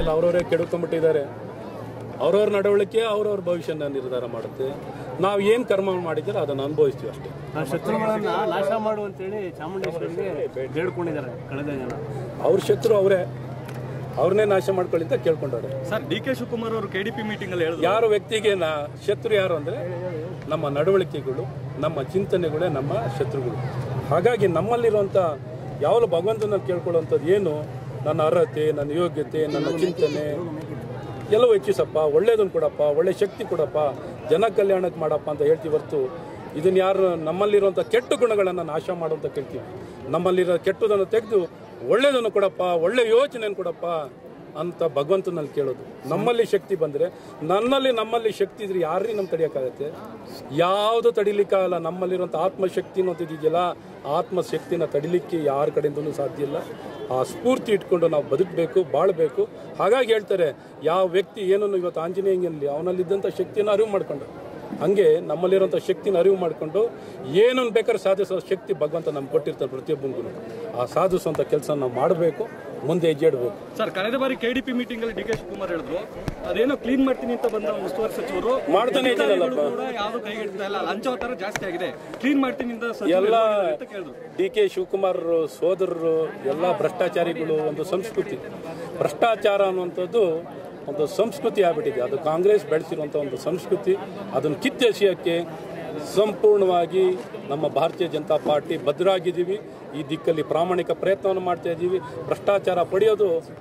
ಎಲ್ಲ ಅವರವರೇ ಕೆಡ್ಕೊಂಡ್ಬಿಟ್ಟಿದ್ದಾರೆ ಅವ್ರವ್ರ ನಡವಳಿಕೆ ಅವ್ರವ್ರ ಭವಿಷ್ಯನ ನಿರ್ಧಾರ ಮಾಡುತ್ತೆ ನಾವು ಏನು ಕರ್ಮ ಮಾಡಿದ್ರೆ ಅದನ್ನು ಅನುಭವಿಸ್ತೀವಿ ಅಷ್ಟೇ ಆ ಶತ್ರುಗಳನ್ನ ನಾಶ ಮಾಡು ಅಂತೇಳಿ ಚಾಮುಂಡೇಶ್ವರಿಗೆ ಬೇಡ್ಕೊಂಡಿದ್ದಾರೆ ಕಳೆದ ಜನ ಅವ್ರ ಶತ್ರು ಅವರೇ ಅವ್ರನ್ನೇ ನಾಶ ಮಾಡ್ಕೊಳ್ಳಿ ಅಂತ ಕೇಳ್ಕೊಂಡವ್ರೆ ಸರ್ ಡಿ ಕೆ ಶಿವಕುಮಾರ್ ಅವರು ಕೆಡಿಪಿ ಮೀಟಿಂಗ್ ಅಲ್ಲಿ ಹೇಳಿದ್ರು ಯಾರು ವ್ಯಕ್ತಿಗೆ ನಾ ಶತ್ರು ಯಾರು ಅಂದರೆ ನಮ್ಮ ನಡವಳಿಕೆಗಳು ನಮ್ಮ ಚಿಂತನೆಗಳೇ ನಮ್ಮ ಶತ್ರುಗಳು ಹಾಗಾಗಿ ನಮ್ಮಲ್ಲಿರುವಂಥ ಯಾವಲು ಭಗವಂತನಲ್ಲಿ ಕೇಳ್ಕೊಳ್ಳುವಂಥದ್ದು ಏನು ನನ್ನ ಅರ್ಹತೆ ನನ್ನ ಯೋಗ್ಯತೆ ನನ್ನ ಚಿಂತನೆ ಎಲ್ಲವೂ ಹೆಚ್ಚಿಸಪ್ಪ ಒಳ್ಳೇದನ್ನು ಕೊಡಪ್ಪ ಒಳ್ಳೆ ಶಕ್ತಿ ಕೊಡಪ್ಪ ಜನ ಕಲ್ಯಾಣಕ್ಕೆ ಮಾಡಪ್ಪ ಅಂತ ಹೇಳ್ತೀವಿ ಹೊರ್ತು ಇದನ್ನು ಯಾರು ನಮ್ಮಲ್ಲಿರುವಂಥ ಕೆಟ್ಟ ಗುಣಗಳನ್ನು ನಾಶ ಮಾಡು ಅಂತ ಕೇಳ್ತೀವಿ ನಮ್ಮಲ್ಲಿರೋ ಕೆಟ್ಟದನ್ನು ತೆಗೆದು ಒಳ್ಳೇದನ್ನು ಕೊಡಪ್ಪ ಒಳ್ಳೆ ಯೋಚನೆಯನ್ನು ಕೊಡಪ್ಪ ಅಂತ ಭಗವಂತನಲ್ಲಿ ಕೇಳೋದು ನಮ್ಮಲ್ಲಿ ಶಕ್ತಿ ಬಂದರೆ ನನ್ನಲ್ಲಿ ನಮ್ಮಲ್ಲಿ ಶಕ್ತಿ ಇದ್ರೆ ಯಾರಿಗೆ ನಮ್ಮ ತಡೆಯೋಕ್ಕಾಗತ್ತೆ ಯಾವುದು ತಡಿಲಿಕ್ಕಾಗಲ್ಲ ನಮ್ಮಲ್ಲಿರುವಂಥ ಆತ್ಮಶಕ್ತಿ ಅನ್ನೋದು ಇದೆಯಲ್ಲ ಆತ್ಮಶಕ್ತಿನ ತಡಿಲಿಕ್ಕೆ ಯಾರ ಕಡೆಯಿಂದನೂ ಸಾಧ್ಯ ಇಲ್ಲ ಆ ಸ್ಫೂರ್ತಿ ಇಟ್ಕೊಂಡು ನಾವು ಬದುಕಬೇಕು ಬಾಳಬೇಕು ಹಾಗಾಗಿ ಹೇಳ್ತಾರೆ ಯಾವ ವ್ಯಕ್ತಿ ಏನನ್ನು ಇವತ್ತು ಆಂಜನೇಯನಲ್ಲಿ ಅವನಲ್ಲಿದ್ದಂಥ ಶಕ್ತಿಯನ್ನು ಅರಿವು ಮಾಡ್ಕೊಂಡು ಹಂಗೆ ನಮ್ಮಲ್ಲಿರುವಂಥ ಶಕ್ತಿನ ಅರಿವು ಮಾಡಿಕೊಂಡು ಏನನ್ನು ಬೇಕಾದ್ರೆ ಸಾಧಿಸೋ ಶಕ್ತಿ ಭಗವಂತ ನಮ್ಗೆ ಕೊಟ್ಟಿರ್ತಾರೆ ಪ್ರತಿಯೊಬ್ಬನಿಗೂ ಆ ಸಾಧಿಸುವಂಥ ಕೆಲಸ ನಾವು ಮಾಡಬೇಕು ಮುಂದೆ ಹೆಜ್ಜೆ ಇಡಬೇಕು ಸರ್ ಕಳೆದ ಬಾರಿ ಕೆಡಿಪಿ ಮೀಟಿಂಗ್ ಅಲ್ಲಿ ಡಿ ಕೆ ಶಿವಕುಮಾರ್ ಹೇಳಿದ್ರು ಅದೇನೋ ಕ್ಲೀನ್ ಮಾಡ್ತೀನಿ ಅಂತ ಬಂದ ಉಸ್ತುವಾರಿ ಸಚಿವರು ಮಾಡ್ತಾನೆ ಇದ್ದಾರಲ್ಲಪ್ಪ. ಅಧಿಕಾರಿಗಳು ಕೂಡ ಯಾವ್ದು ಕೈಗೆಡ್ತಾ ಇಲ್ಲ ಲಂಚ ತರ ಜಾಸ್ತಿ ಆಗಿದೆ ಕ್ಲೀನ್ ಮಾಡ್ತೀನಿ ಅಂತ ಸಚಿವರು ಎಲ್ಲ ಹೇಳಿದ್ದಾರೆ ಅಂತ ಕೇಳಿದ್ರು ಡಿ ಕೆ ಶಿವಕುಮಾರ್ ಸೋದರರು ಎಲ್ಲ ಭ್ರಷ್ಟಾಚಾರಿಗಳು ಒಂದು ಸಂಸ್ಕೃತಿ ಭ್ರಷ್ಟಾಚಾರ ಅನ್ನುವಂಥದ್ದು ಒಂದು ಸಂಸ್ಕೃತಿ ಆಗ್ಬಿಟ್ಟಿದೆ ಅದು ಕಾಂಗ್ರೆಸ್ ಬೆಳೆಸಿರುವಂಥ ಒಂದು ಸಂಸ್ಕೃತಿ ಅದನ್ನು ಕಿತ್ತೆಸೆಯೋಕ್ಕೆ ಸಂಪೂರ್ಣವಾಗಿ ನಮ್ಮ ಭಾರತೀಯ ಜನತಾ ಪಾರ್ಟಿ ಭದ್ರಾಗಿದ್ದೀವಿ ಈ ದಿಕ್ಕಲ್ಲಿ ಪ್ರಾಮಾಣಿಕ ಪ್ರಯತ್ನವನ್ನು ಮಾಡ್ತಾ ಇದ್ದೀವಿ ಭ್ರಷ್ಟಾಚಾರ ಪಡೆಯೋದು